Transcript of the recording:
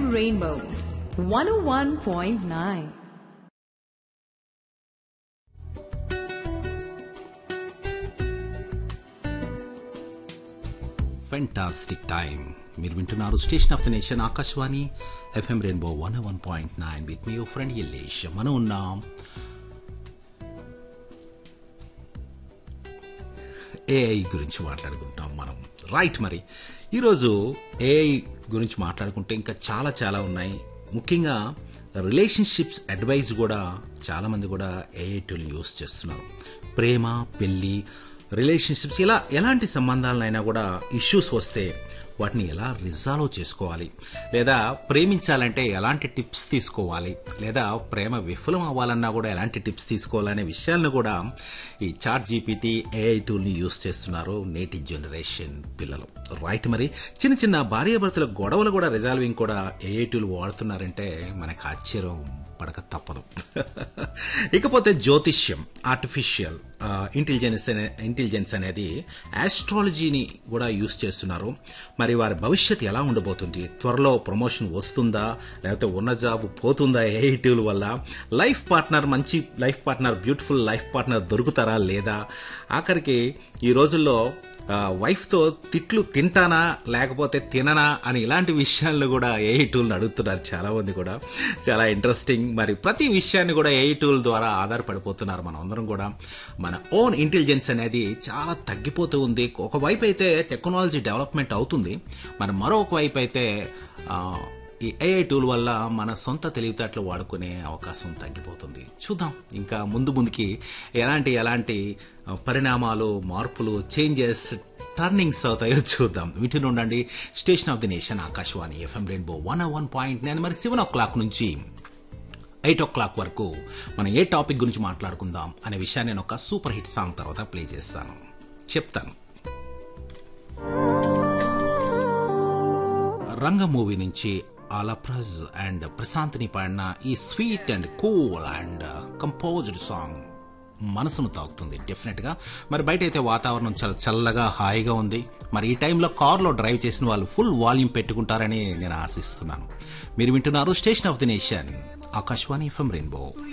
Rainbow 101.9. Fantastic time మీరు వింటున్నారు station of the nation Akashvani FM rainbow one one point nine with me friend Ellesh మనం ఉన్నాం AI గురించి మాట్లాడుకుంటాం మనం రైట్ మరి ఈరోజు ఏఐ గురించి మాట్లాడుకుంటే ఇంకా చాలా చాలా ఉన్నాయి ముఖ్యంగా రిలేషన్షిప్స్ అడ్వైస్ కూడా చాలామంది కూడా ఏఐ టూల్ యూస్ చేస్తున్నారు ప్రేమ పెళ్ళి రిలేషన్షిప్స్ ఇలా ఎలాంటి సంబంధాలనైనా కూడా ఇష్యూస్ వస్తే వాటిని ఎలా రిజాల్వ్ చేసుకోవాలి లేదా ప్రేమించాలంటే ఎలాంటి టిప్స్ తీసుకోవాలి లేదా ప్రేమ విఫలం అవ్వాలన్నా కూడా ఎలాంటి టిప్స్ తీసుకోవాలనే విషయాలను కూడా ఈ చాట్ జీపీటీ ఏఐ టూల్ని యూస్ చేస్తున్నారు నేటి జనరేషన్ పిల్లలు రైట్ మరి చిన్న చిన్న భార్యాభర్తల గొడవలు కూడా రిజాల్వింగ్ కూడా ఏఐ టూల్ వాడుతున్నారంటే మనకు ఆశ్చర్యం పడక తప్పదు ఇకపోతే జ్యోతిష్యం ఆర్టిఫిషియల్ ఇంటెలిజెన్స్ అనే ఇంటెలిజెన్స్ అనేది ఆస్ట్రాలజీని కూడా యూస్ చేస్తున్నారు మరి వారి భవిష్యత్ ఎలా ఉండబోతుంది త్వరలో ప్రమోషన్ వస్తుందా లేకపోతే ఉన్న జాబ్ పోతుందా ఏ టూల్ వల్ల లైఫ్ పార్ట్నర్ మంచి life partner beautiful life partner దొరుకుతారా లేదా ఆఖరికి ఈ రోజుల్లో వైఫ్తో తిట్లు తింటానా లేకపోతే తిననా అని ఇలాంటి విషయాలను కూడా ఏఐ టూల్ని అడుగుతున్నారు చాలా మంది కూడా చాలా ఇంట్రెస్టింగ్ మరి ప్రతి విషయాన్ని కూడా ఏఐ టూల్ ద్వారా ఆధారపడిపోతున్నారు మనం అందరం కూడా మన ఓన్ ఇంటెలిజెన్స్ అనేది చాలా తగ్గిపోతూ ఉంది ఒకవైపు అయితే టెక్నాలజీ డెవలప్మెంట్ అవుతుంది మరి మరొక వైపు అయితే ఆ, ఈ ఏఐ టూల్ వల్ల మన సొంత తెలివితేటలు వాడుకునే అవకాశం తగ్గిపోతుంది చూద్దాం ఇంకా ముందు ముందుకి ఎలాంటి ఎలాంటి ఆ, పరిణామాలు మార్పులు చేంజెస్ టర్నింగ్స్ అవుతాయో చూద్దాం వీటిని ఉండండి station of the nation Akashvani FM rainbow one one point నేను మరి సెవెన్ ఓ క్లాక్ నుంచి ఎయిట్ ఓ క్లాక్ వరకు మనం ఏ టాపిక్ గురించి మాట్లాడుకుందాం అనే విషయాన్ని నేను ఒక సూపర్ హిట్ సాంగ్ తర్వాత ప్లే చేస్తాను చెప్తాను రంగ మూవీ నుంచి అలప్రజ్ అండ్ ప్రశాంత్ని పాడిన ఈ sweet and cool and composed song మనసును తాకుతుంది డెఫినెట్ గా మరి బయట అయితే వాతావరణం చాలా చల్లగా హాయిగా ఉంది మరి ఈ టైంలో కార్లో డ్రైవ్ చేసిన వాళ్ళు ఫుల్ వాల్యూమ్ పెట్టుకుంటారని నేను ఆశిస్తున్నాను మీరు వింటున్నారు station of the nation Akashvani FM rainbow